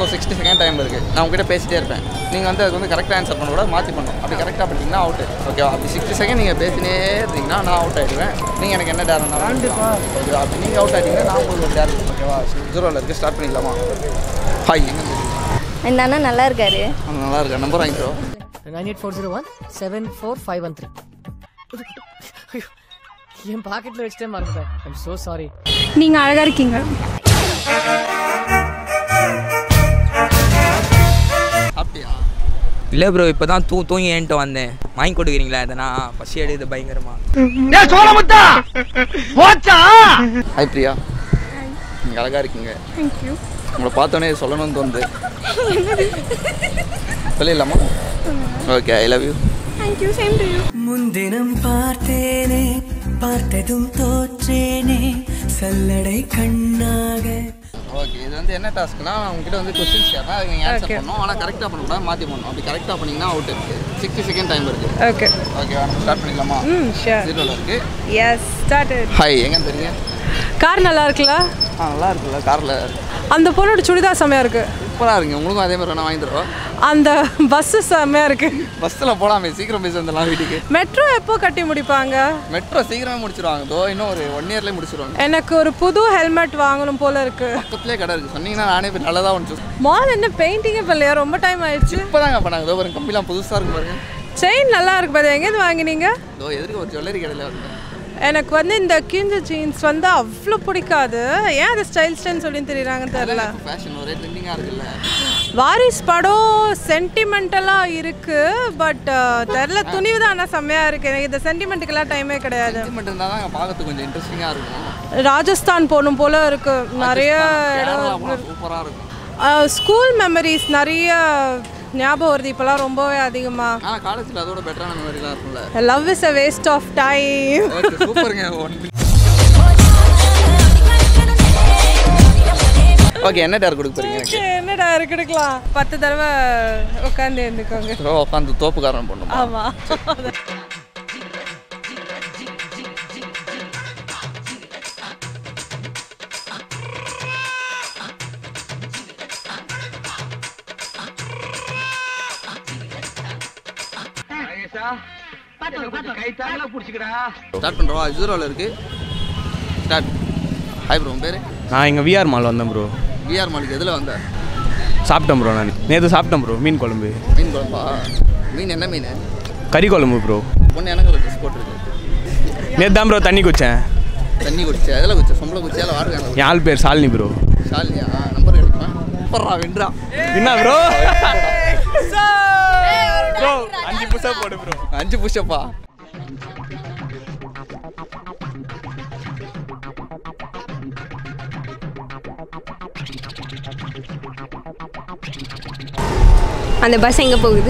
So sixty second time இருக்குது நான் உங்ககிட்ட பேசிட்டே இருப்பேன் நீங்கள் வந்து அதுக்கு வந்து கரெக்டாக ஆன்சர் பண்ண கூட மாற்றி பண்ணணும் அப்படி கரெக்டாக பண்ணிட்டீங்கன்னா அவுட்டு ஓகேவா அப்படி சிக்ஸ்டி செகண்ட் நீங்கள் பேசினே இருந்தீங்கன்னா நான் அவுட் ஆகிடுவேன் நீங்கள் எனக்கு என்ன டேர் ஓகேவா அப்படி நீங்கள் அவுட் ஆகிட்டீங்கன்னா நான் உங்களுக்கு ஒரு டேர் ஓகேவா ஜீரோவில் இருக்குது ஸ்டார்ட் பண்ணிக்கலாமா ஹாய் எங்கே இந்த அண்ணா நல்லா இருக்காரு நல்லா இருக்கா நம்பர் வாங்கிக்கிறோ nine eight four zero one seven four five one three என் பாக்கெட்டில் வச்சுட்டே மறந்துட்டேன் ஐம் ஸோ சாரி நீங்க அழகா இருக்கீங்க சாப்பிட்டியா இல்லை ப்ரோ இப்போ தான் தூ தூங்கி ஏன்ட்டு வந்தேன் வாங்கி கொடுக்குறீங்களா எதனா பசி எடுது பயங்கரமா ஹாய் பிரியா நீங்கள் அழகாக இருக்கீங்க உங்களை பார்த்தோன்னே சொல்லணும்னு தோணுது சொல்லிடலாமா ஓகே ஐ லவ் யூ முன்தினம் பார்த்தேனே பார்த்ததும் தோற்றேனே சல்லடை கண்ணாக ஓகே இது வந்து என்ன டாஸ்க்னா உங்ககிட்ட வந்து கொஸ்டின்ஸ் கேட்பேன் அதுக்கு நீங்கள் ஆன்சர் பண்ணணும் ஆனால் கரெக்டாக பண்ணக்கூடாது மாற்றி பண்ணணும் அப்படி கரெக்டாக பண்ணிங்கன்னா அவுட் இருக்குது சிக்ஸ்டி செகண்ட் டைம் இருக்குது ஓகே ஓகே நம்ம ஸ்டார்ட் பண்ணிக்கலாமா ம் ஷியோர் ஜீரோவில் இருக்குது எஸ் ஸ்டார்டட் ஹாய் எங்கே தெரியுங்க கார் நல்லா இருக்குல்ல ஆ நல்லா இருக்குல்ல காரில் அந்த பொண்ணோட சுடிதார் செம்மையா இருக்கு சூப்பராக இருக்குங்க உங்களுக்கும் அதே மாதிரி வேணா வாங்கி தருவோம் அந்த பஸ்ஸு செம்மையா இருக்கு பஸ்ஸில் போகலாமே சீக்கிரம் பேசி வந்துடலாம் வீட்டுக்கு மெட்ரோ எப்போ கட்டி முடிப்பாங்க மெட்ரோ சீக்கிரமே முடிச்சிருவாங்க தோ இன்னும் ஒரு ஒன் இயர்லேயே முடிச்சிருவாங்க எனக்கு ஒரு புது ஹெல்மெட் வாங்கணும் போல இருக்கு பக்கத்துலேயே கடை இருக்குது சொன்னீங்கன்னா நானே போய் நல்லதாக ஒன்று மால் என்ன பெயிண்டிங்கே பண்ணலையா ரொம்ப டைம் ஆயிடுச்சு இப்போ தாங்க பண்ணாங்க இதோ ஒரு கம்பிலாம் புதுசாக இருக்கு பாருங்க செயின் நல்லா இருக்கு பாரு எங்கேருந்து வாங்கினீங்க இதோ எதிர்க்க ஒரு ஜுவல்லரி கடையில் வந்து எனக்கு வந்து இந்த கிஞ்ச ஜீன்ஸ் வந்து அவ்வளோ பிடிக்காது ஏன் அது ஸ்டைல் ஸ்டைல் சொல்லி தெரியுறாங்கன்னு தெரியல ஃபேஷன் ஒரே ட்ரெண்டிங்காக இருக்குல்ல வாரிஸ் படம் சென்டிமெண்டலாக இருக்கு பட் தெரில துணிவு தான் ஆனால் செம்மையாக இருக்கு எனக்கு இந்த சென்டிமெண்ட்டுக்கெல்லாம் டைமே கிடையாது சென்டிமெண்ட் இருந்தால் தான் பார்க்கறதுக்கு கொஞ்சம் இன்ட்ரெஸ்டிங்காக இருக்கும் ராஜஸ்தான் போகணும் போல இருக்கு நிறைய இடம் சூப்பராக இருக்கும் ஸ்கூல் மெமரிஸ் நிறைய ஞாபகம் வருது இப்போலாம் ரொம்பவே அதிகமாக ஆனால் காலேஜில் அதோட பெட்டரான மெமரிலாம் இருக்கும்ல love is a waste of time okay சூப்பருங்க ஒன் ஓகே என்ன டேர் கொடுக்க போறீங்க எனக்கு என்னடா இருக்குடுக்கலாம் பத்து தடவை உட்காந்து இருந்துக்கோங்க ப்ரோ உட்காந்து தோப்புக்காரன் பண்ணும் ஆமாம் ஸ்டார்ட் பண்ணுறோம் ஜீரோவில் இருக்கு ஸ்டார்ட் ஹாய் ப்ரோ உன் பேர் நான் இங்கே விஆர் மால் வந்தேன் ப்ரோ விஆர் மாலிக் எதில் வந்த சாப்பிட்டேன் ப்ரோ நான் நேற்று சாப்பிட்டேன் ப்ரோ மீன் குழம்பு மீன் குழம்பா மீன் என்ன மீன் கறி குழம்பு ப்ரோ பொண்ணு எனக்கு ஒரு ட்ரெஸ் போட்டிருக்கு நேற்று தான் ப்ரோ தண்ணி குடித்தேன் தண்ணி குடிச்சு அதில் குடிச்ச சொம்பளை குடிச்சு அதில் வாடு வேணும் என் ஆள் பேர் சாலினி ப்ரோ ஷாலினியா நம்பர் எடுப்பேன் சூப்பர்ரா வென்றா என்ன ப்ரோ ப்ரோ அஞ்சு புஷா போடு ப்ரோ அஞ்சு புஷப்பா அந்த பஸ் எங்கே போகுது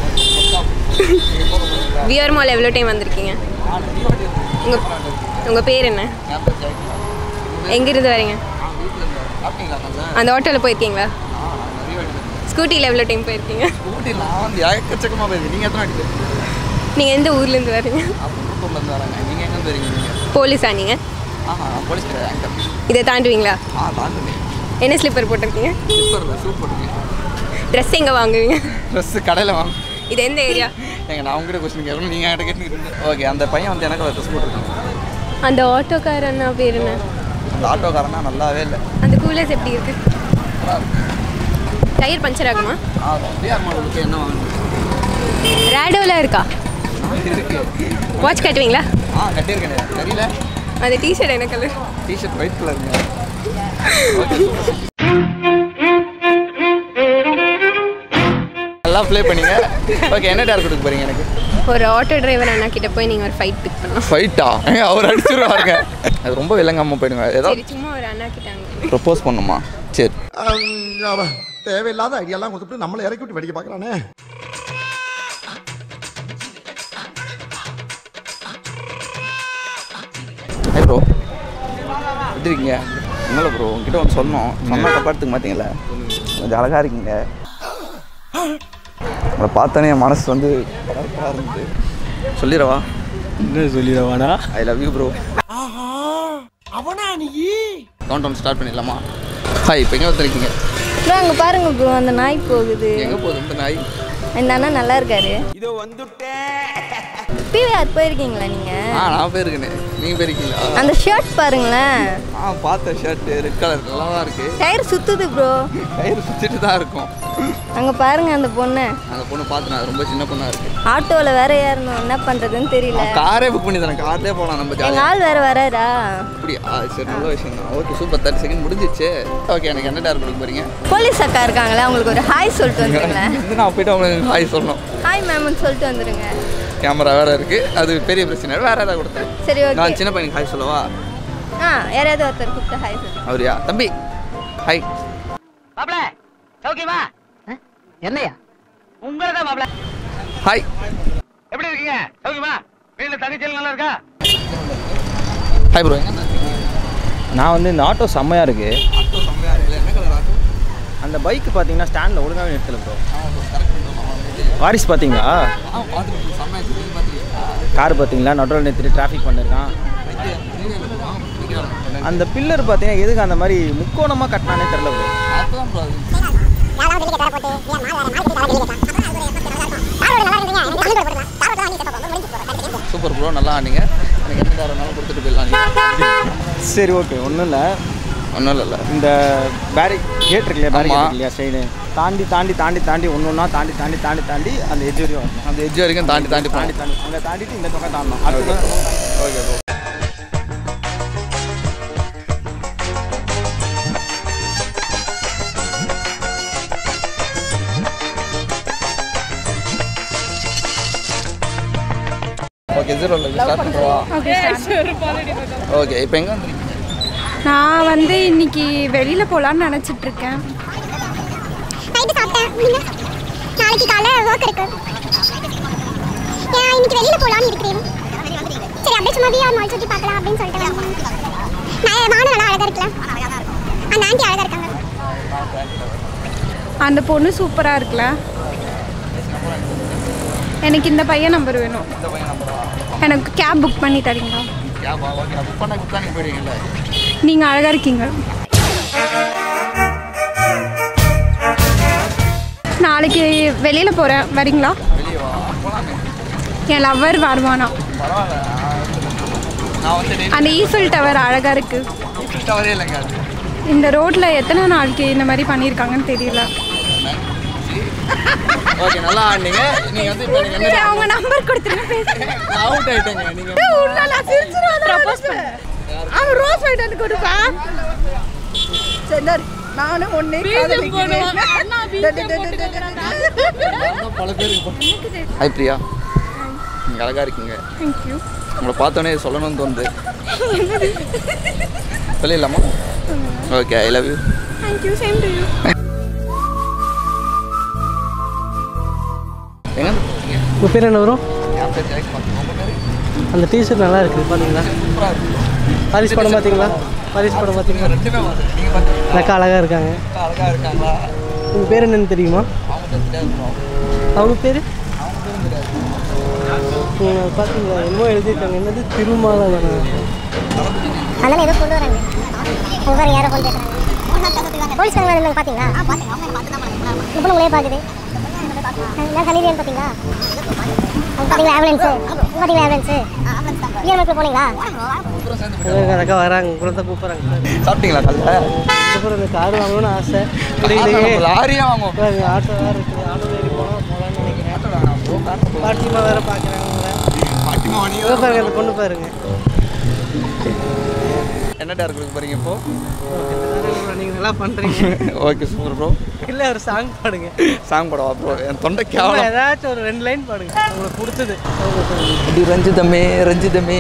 விஆர் மால் எவ்வளோ டைம் வந்திருக்கீங்க உங்கள் உங்கள் பேர் என்ன எங்கேருந்து வரீங்க சாப்பிட்டீங்களா நல்லா அந்த ஆட்டோவில் போயிருக்கீங்களா ஸ்கூட்டியில் எவ்வளோ டைம் போயிருக்கீங்க ஊட்டி நான் வந்து ஏக்கச்சக்கமாக போயிருக்கேன் நீங்கள் எத்தனை அடிக்கு நீங்கள் எந்த ஊர்லேருந்து வரீங்க அப்பூர்லேருந்து வராங்க நீங்கள் எங்கே வரீங்க நீங்கள் போலீஸா நீங்கள் ஆஹா போலீஸ் கிடையாது ஆங்கர் இதை தாண்டுவீங்களா ஆ தாண்டுங்க என்ன ஸ்லிப்பர் போட்டிருக்கீங்க சூப்பர் ஷூ போட்டுருக்கேன் ட்ரெஸ் எங்கே வாங்குவீங்க ட்ரெஸ்ஸு கடையில் வாங்க இது எந்த ஏரியா ஏங்க நான் உங்ககிட்ட கொஸ்டின் கேட்கணும் நீங்கள் என்கிட்ட கேட்டுருக்கீங்க ஓகே அந்த பையன் வந்து எனக்கு ஒரு ட்ரெஸ் போட்டிருக்காங்க அந்த ஆட்டோக்கார அண்ணா பேர் என்ன அந்த ஆட்டோக்காரனா நல்லாவே இல்லை அந்த கூலர்ஸ் எப்படி இருக்கு டயர் பஞ்சர் ஆகுமா ஆ பிஆர் மாடலுக்கு என்ன வாங்கணும் ரேடோவில் இருக்கா இருக்கு வாட்ச் கட்டுவீங்களா ஆ கட்டியிருக்கேன் தெரியல அந்த டிஷர்ட் என்ன கலர் டிஷர்ட் ஒயிட் கலருங்க நல்லா ப்ளே பண்ணீங்க ஓகே என்ன டேர் கொடுக்க போறீங்க எனக்கு ஒரு ஆட்டோ டிரைவர் அண்ணா கிட்ட போய் நீங்கள் ஒரு ஃபைட் பிக் பண்ணலாம் ஃபைட்டா அவர் அடிச்சிருவாருங்க அது ரொம்ப விளங்காம போயிடுங்க ஏதாவது சரி சும்மா ஒரு அண்ணா கிட்ட அங்க ப்ரப்போஸ் பண்ணுமா சரி தேவையில்லாத ஐடியாலாம் கொடுத்துட்டு நம்மளை இறக்கி விட்டு வெடிக்க பார்க்கறானே ஹே ப்ரோ எப்படி இருக்கீங்க இல்லை ப்ரோ உங்ககிட்ட ஒன்று சொன்னோம் சொன்னா தப்பா எடுத்துக்க மாட்டீங்களா கொஞ்சம் அழகா இருக்கீங்க உங்களை பார்த்தோன்னே என் மனசு வந்து படபடப்பா இருந்தது சொல்லிடவா என்ன சொல்லிடவானா ஐ லவ் யூ ப்ரோ அவனா நீ கவுண்ட் டவுன் ஸ்டார்ட் பண்ணிடலாமா ஹாய் இப்போ எங்கே வந்துருக்கீங்க ப்ரோ அங்கே பாருங்க ப்ரோ அந்த நாய் போகுது எங்கே போகுது இந்த நாய் இந்த அண்ணா நல்லா இருக்காரு பிவிஆர் போயிருக்கீங்களா நீங்கள் ஆ நான் போயிருக்கேனே நீங்கள் போயிருக்கீங்களா அந்த ஷர்ட் பாருங்களேன் ஆ பார்த்த ஷர்ட்டு ரெட் கலர் நல்லா தான் இருக்குது டயர் சுத்துது ப்ரோ கயிறு சுற்றிட்டு தான் இருக்கும் அங்கே பாருங்க அந்த பொண்ணு அந்த பொண்ணு பார்த்து நான் ரொம்ப சின்ன பொண்ணாக இருக்குது ஆட்டோவில் வேற ஏறணும் என்ன பண்ணுறதுன்னு தெரியல காரே புக் பண்ணி தரேன் கார்லேயே போகலாம் நம்ம எங்கள் ஜாலியாக ஆள் வேற வராரா அப்படியா சரி நல்ல விஷயம் தான் ஓகே சூப்பர் தேர்ட்டி செகண்ட் முடிஞ்சிச்சு ஓகே எனக்கு என்ன டேர் கொடுக்க போறீங்க போலீஸ் அக்கா இருக்காங்களே அவங்களுக்கு ஒரு ஹாய் சொல்லிட்டு வந்துருங்களேன் இது நான் போயிட்டு உங்களுக்கு ஹாய் சொல்லணும் ஹாய் மேம்னு சொல்லிட்டு வந்துருங்க கேமரா வேற இருக்கு அது பெரிய பிரச்சனை வேற ஏதாவது கொடுத்தேன் சரி நான் ஓகே சின்ன பையனுக்கு ஹாய் சொல்லவா ஆ யாராவது ஒருத்தர் கூப்பிட்டு ஹாய் சொல்லு அவரியா தம்பி ஹாய் மாப்ள சௌக்கியமா என்னையா உங்களதான் மாப்ள ஹாய் எப்படி இருக்கீங்க சௌக்கியமா வீட்டுல தங்கச்சியில் நல்லா இருக்கா ஹாய் ப்ரோ எங்க நான் வந்து இந்த ஆட்டோ செம்மையாக இருக்கு ஆட்டோ செம்மையா இருக்குல்ல என்ன கலர் ஆட்டோ அந்த பைக் பார்த்தீங்கன்னா ஸ்டாண்டில் ஒழுங்காகவே நிறுத்தல ப்ரோ வாரிஸ் பார்த்தீங்களா ஆ பார்த்துட்டு செம்மையா இருக்கு நீங்க பார்த்துருக்கீங்களா கார் பார்த்தீங்களா நடுவில் நிறுத்திட்டு டிராஃபிக் பண்ணிருக்கான் அந்த பில்லர் பார்த்தீங்கன்னா எதுக்கு அந்த மாதிரி முக்கோணமாக கட்டினானே தெரில ப்ரோ அப்பதான் ப்ரோ அது சூப்பர் ப்ரோ நல்லா ஆனீங்க எனக்கு என்ன டேர் வேணாலும் கொடுத்துட்டு போயிடலாம் நீங்கள் சரி ஓகே ஒன்றும் இல்லை ஒன்றும் இல்லைல்ல இந்த பேரி கேட் இருக்கு இல்லையா பேரி ஆமா. இல்லையா ஸ்ட்ரெயின் தாண்டி தாண்டி தாண்டி தாண்டி ஒன்று ஒன்றா தாண்டி தாண்டி தாண்டி தாண்டி அந்த எஜ் வரையும் வரணும் அந்த எட்ஜ் வரைக்கும் தாண்டி தாண்டி தாண்டி தாண்டி தாண்டி அங்கே தாண்டிட்டு இந்த பக்கம் தாண்டணும் அடுத்து ஓகே ப்ரோ ஓகே ஜீரோவில் ஸ்டார்ட் பண்ணுறவா ஓகே இப்போ எங்கே வந்துருக்கீங்க நான் வந்து இன்னைக்கு வெளியில போலான்னு நினைச்சிட்டு இருக்கேன் நைட்டு சாப்பிட்டேன் நீங்க நாளைக்கு காலைல ஒர்க் இருக்கு ஏன் இன்னைக்கு வெளியில போலாம்னு இருக்கிறேன் சரி அப்படியே சும்மா விஆர் மால் சுற்றி பார்க்கலாம் அப்படின்னு சொல்லிட்டு வந்தேன். நான் நானும் நல்லா அழகா இருக்கலாம் அந்த ஆண்டி அழகா இருக்காங்க அந்த பொண்ணு சூப்பரா இருக்குல்ல எனக்கு இந்த பையன் நம்பர் வேணும் எனக்கு கேப் புக் பண்ணி தரீங்களா கேபா ஓகே நான் புக் பண்ண புக் பண்ணி போயிடுவீங்கல்ல நீங்க அழகா இருக்கீங்க நாளைக்கு வெளியில போறேன் வரீங்களா வெளியே வா போகலாமே என் லவ்வர் வருவானா பரவாயில்ல நான் வந்து டெய்லி அந்த ஈஃபில் டவர் அழகா இருக்கு டவரே இல்லைங்க அது இந்த ரோட்ல எத்தனை நாளைக்கு இந்த மாதிரி பண்ணியிருக்காங்கன்னு தெரியல ஓகே நல்லா ஆடினீங்க நீங்கள் வந்து இப்போ எனக்கு சரி, என்ன அவங்க நம்பர் கொடுத்துருங்க பேசுறேன் நான் அவுட் ஆயிட்டேங்க நீங்கள் ப்ரப்போஸ் பண்ணு அவன் ரோஸ் வைட் கொடுப்பான் நானும் ஒன்னே பல பேர் ஹாய் பிரியா நீங்கள் அழகாக இருக்கீங்க தேங்க்யூ உங்களை பார்த்தோன்னே சொல்லணும்னு தோணுது சொல்லிடலாமா okay I love you thank you same to you எங்கே இருக்கீங்க உங்கள் பேர் என்ன வரும் என் பேர் ஜெயக்குமார் உங்கள் பேர் அந்த டிஷர்ட் நல்லா இருக்குது பார்த்தீங்களா சூப்பராக இருக்கு பாரிஸ் படம் பார்த்தீங்களா பாரிஸ் படம் பார்த்தீங்களா ரெண்டுமே பார்த்து நீங்கள் பார்த்துருக்கீங்களா அக்கா அழகாக இருக்காங்க அழகாக இருக்காங்களா உங்கள் பேர் என்னன்னு தெரியுமா அவங்க பேர் தெரியாது bro. அவங்க பேர் அவங்க பேரும் தெரியாது பார்த்தீங்களா என்னமோ எழுதியிருக்காங்க என்னது திருமாலா தானே அதனால ஏதோ கொண்டு வராங்க உங்க பாருங்க யாரோ கொண்டு பேசுறாங்க போலீஸ்காரங்க இருந்தாங்க பாத்தீங்களா இப்போ உங்களே பாக்குது நான் சனிதியான்னு பாத்தீங்களா அவங்க பாத்தீங்களா ஆம்புலன்ஸ் பாத்தீங்களா ஆம்புலன்ஸ் இஎம்எஸ்ல போனீங்களா அக்கா வராங்க உங்களை தான் கூப்பிட்றாங்க சார் சாப்பிட்டீங்களா காலைல அப்புறம் இந்த கார் வாங்கணும்னு ஆசை ஆமா, முடியலையே நம்ம லாரியே வாங்குவோம் பாருங்க, ஆட்டோ வேறு இருக்குது ஆட்டோ ஏறி போனால் போகலான்னு நினைக்கிறேன் பாட்டிமா வேற பார்க்குறாங்க பாட்டிமா நீங்க இதோ பாருங்க அந்த பொண்ணு பாருங்க என்ன டேர் கொடுக்க போறீங்க இப்போ நீங்கள் நல்லா பண்ணுறீங்க ஓகே சூப்பர் ப்ரோ இல்லை ஒரு சாங் பாடுங்க சாங் படவா ப்ரோ என் தொண்டை சும்மா கேவலம் ஏதாச்சும் ஒரு ரெண்டு லைன் பாடுங்க உங்களுக்கு பிடிச்சது இது ரஞ்சிதமே ரஞ்சிதமே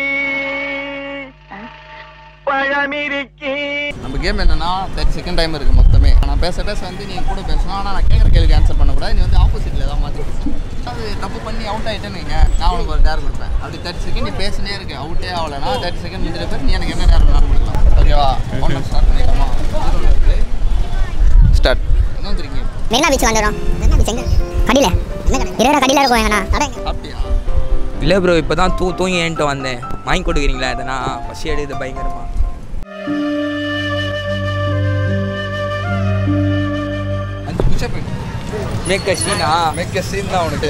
நம்ம கேம் என்னன்னா தேர்ட்டி செகண்ட் டைம் இருக்கு மொத்தமே நான் பேச பேச வந்து நீ கூட பேசணும் ஆனால் நான் கேட்குற கேள்விக்கு ஆன்சர் பண்ணக்கூடாது நீ வந்து ஆப்போசிட்ல ஏதாவது மாற்றி பேசணும் அது தப்பு பண்ணி அவுட் ஆகிட்டேன்னு வைங்க நான் உனக்கு ஒரு டேர் கொடுப்பேன் அப்படி தேர்ட்டி செகண்ட் நீ பேசினே இருக்கு அவுட்டே ஆகலைன்னா தேர்ட்டி செகண்ட் முடிஞ்ச பேர் நீ எனக்கு என்ன டேர் வேணாலும் கொடுக்கலாம் ஓகேவா ஒன்று ஸ்டார்ட் பண்ணிடலாமா ஸ்டார்ட் என்ன வந்துருக்கீங்க மெரினா பீச் வந்துடும் மெரினா பீச் எங்க கடியில இருபது கடியில இருக்கும் எங்கண்ணா அப்படியா இல்லை ப்ரோ இப்போ தான் தூ தூங்கி ஏன்ட்டு வந்தேன் வாங்கி கொடுக்குறீங்களா எதனா பசி எடுது பயங்கரமா மேக்க சீனா மேக்க சீன் தான் அவனுக்கு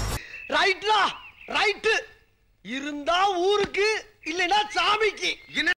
ரைட்லா ரைட்டு இருந்தா ஊருக்கு இல்லைன்னா சாமிக்கு என்ன